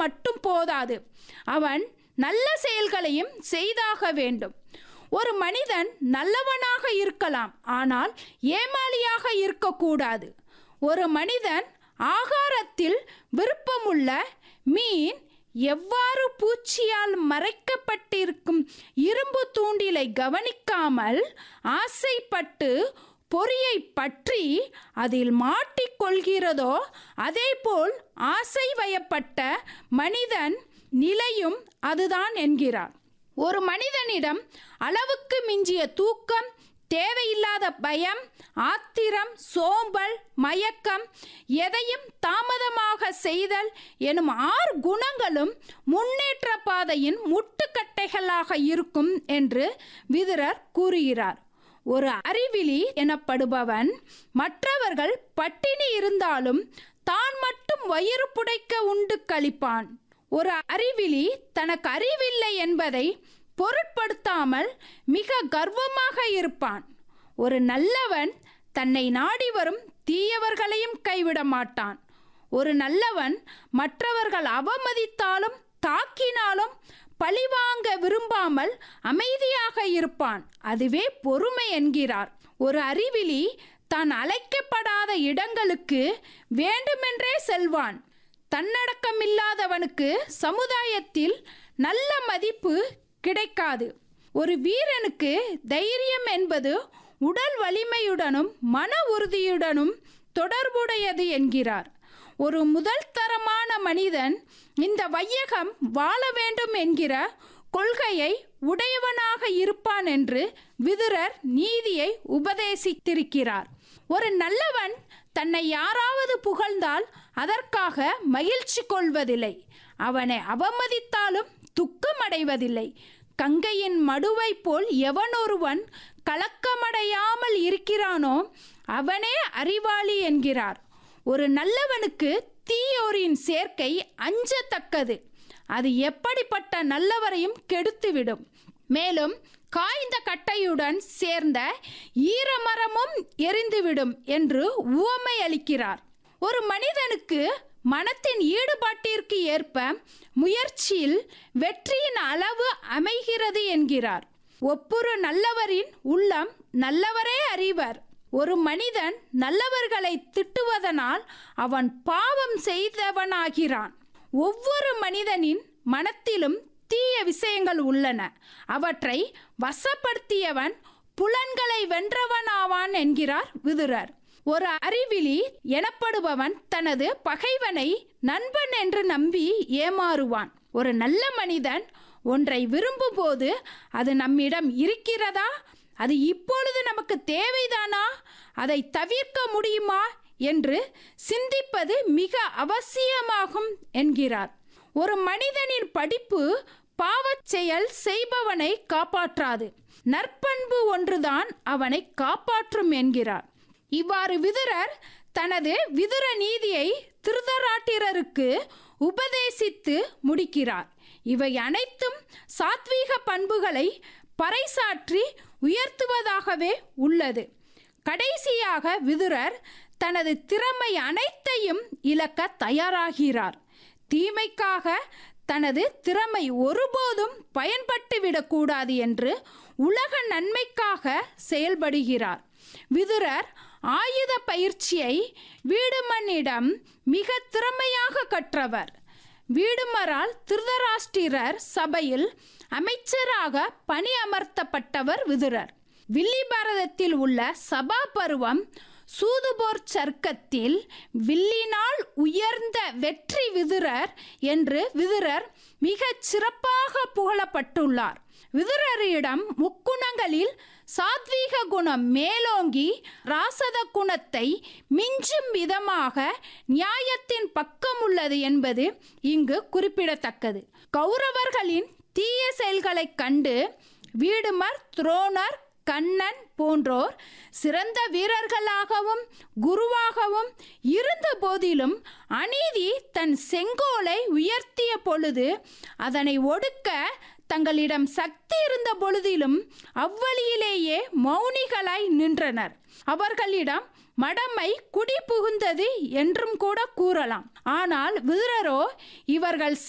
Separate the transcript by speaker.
Speaker 1: மட்டும் போதாது அவன் நல்ல செயல்களையும் செய்தாக வேண்டும் ஒரு மனிதன் நல்லவனாக இருக்கலாம் ஆனால் ஏமாளியாக இருக்கக்கூடாது ஒரு மனிதன் ஆகாரத்தில் விருப்பமுள்ள மீன் எவ்வாறு பூச்சியால் மறைக்கப்பட்டிருக்கும் இரும்பு தூண்டிலை கவனிக்காமல் ஆசைப்பட்டு பொறியை பற்றி அதில் மாட்டிக்கொள்கிறதோ அதேபோல் ஆசை வயப்பட்ட மனிதன் நிலையும் அதுதான் என்கிறார் ஒரு மனிதனிடம் அளவுக்கு மிஞ்சிய தூக்கம் தேவையில்லாத பயம் ஆத்திரம் சோம்பல் மயக்கம் எதையும் தாமதமாக செய்தல் எனும் ஆறு குணங்களும் முன்னேற்ற பாதையின் முட்டுக்கட்டைகளாக இருக்கும் என்று விதுரர் கூறுகிறார் ஒரு அறிவிலி எனப்படுபவன் மற்றவர்கள் பட்டினி இருந்தாலும் தான் மட்டும் வயிறு புடைக்க உண்டு கழிப்பான் ஒரு அறிவிலி தனக்கு அறிவில்லை என்பதை பொருட்படுத்தாமல் மிக கர்வமாக இருப்பான் ஒரு நல்லவன் தன்னை நாடி வரும் தீயவர்களையும் கைவிட மாட்டான் ஒரு நல்லவன் மற்றவர்கள் அவமதித்தாலும் தாக்கினாலும் பழிவாங்க விரும்பாமல் அமைதியாக இருப்பான் அதுவே பொறுமை என்கிறார் ஒரு அறிவிலி தான் அழைக்கப்படாத இடங்களுக்கு வேண்டுமென்றே செல்வான் தன்னடக்கமில்லாதவனுக்கு சமுதாயத்தில் நல்ல மதிப்பு கிடைக்காது ஒரு வீரனுக்கு தைரியம் என்பது உடல் வலிமையுடனும் மன உறுதியுடனும் தொடர்புடையது என்கிறார் ஒரு முதல் தரமான மனிதன் இந்த வையகம் வாழ வேண்டும் என்கிற கொள்கையை உடையவனாக இருப்பான் என்று விதுரர் நீதியை உபதேசித்திருக்கிறார் ஒரு நல்லவன் தன்னை யாராவது புகழ்ந்தால் அதற்காக மகிழ்ச்சி கொள்வதில்லை அவனை அவமதித்தாலும் துக்கமடைவதில்லை கங்கையின் மடுவை போல் எவனொருவன் கலக்கமடையாமல் இருக்கிறானோ அவனே அறிவாளி என்கிறார் ஒரு நல்லவனுக்கு தீயோரின் சேர்க்கை அஞ்சத்தக்கது அது எப்படிப்பட்ட நல்லவரையும் கெடுத்துவிடும் மேலும் காய்ந்த கட்டையுடன் சேர்ந்த ஈரமரமும் எரிந்துவிடும் என்று உவமை அளிக்கிறார் ஒரு மனிதனுக்கு மனத்தின் ஈடுபாட்டிற்கு ஏற்ப முயற்சியில் வெற்றியின் அளவு அமைகிறது என்கிறார் ஒப்புரு நல்லவரின் உள்ளம் நல்லவரே அறிவர் ஒரு மனிதன் நல்லவர்களை திட்டுவதனால் அவன் பாவம் செய்தவனாகிறான் ஒவ்வொரு மனிதனின் மனத்திலும் தீய விஷயங்கள் உள்ளன அவற்றை வசப்படுத்தியவன் புலன்களை வென்றவனாவான் என்கிறார் விதுரர் ஒரு அறிவிலி எனப்படுபவன் தனது பகைவனை நண்பன் என்று நம்பி ஏமாறுவான் ஒரு நல்ல மனிதன் ஒன்றை விரும்பும் போது அது நம்மிடம் இருக்கிறதா அது இப்பொழுது நமக்கு தேவைதானா அதை தவிர்க்க முடியுமா என்று சிந்திப்பது மிக அவசியமாகும் என்கிறார் ஒரு மனிதனின் படிப்பு பாவச் செயல் செய்பவனை காப்பாற்றாது நற்பண்பு ஒன்றுதான் அவனை காப்பாற்றும் என்கிறார் இவ்வாறு விதுரர் தனது விதுர நீதியை திருதராட்டிரருக்கு உபதேசித்து முடிக்கிறார் இவை அனைத்தும் சாத்வீக பண்புகளை பறைசாற்றி உயர்த்துவதாகவே உள்ளது கடைசியாக விதுரர் தனது திறமை அனைத்தையும் இழக்க தயாராகிறார் தீமைக்காக தனது திறமை ஒருபோதும் பயன்பட்டுவிடக்கூடாது என்று உலக நன்மைக்காக செயல்படுகிறார் விதுரர் ஆயுத பயிற்சியை வீடுமனிடம் மிக திறமையாக கற்றவர் வீடுமரால் திருதராஷ்டிரர் சபையில் அமைச்சராக பணி அமர்த்தப்பட்டவர் விதுரர் வில்லி பாரதத்தில் உள்ள சபா பருவம் சூதுபோர் சர்க்கத்தில் வில்லினால் உயர்ந்த வெற்றி விதுரர் என்று விதுரர் மிகச் சிறப்பாக புகழப்பட்டுள்ளார் விதுரரிடம் முக்குணங்களில் சாத்வீக குணம் மேலோங்கி ராசத குணத்தை மிஞ்சும் விதமாக நியாயத்தின் பக்கம் உள்ளது என்பது இங்கு குறிப்பிடத்தக்கது கௌரவர்களின் தீய செயல்களைக் கண்டு வீடுமர் துரோணர் கண்ணன் போன்றோர் சிறந்த வீரர்களாகவும் குருவாகவும் இருந்த போதிலும் அநீதி தன் செங்கோலை உயர்த்திய பொழுது அதனை ஒடுக்க தங்களிடம் சக்தி இருந்த பொழுதிலும் அவ்வழியிலேயே மௌனிகளாய் நின்றனர் அவர்களிடம் மடமை குடி புகுந்தது என்றும் கூட கூறலாம் ஆனால் விதுரரோ இவர்கள்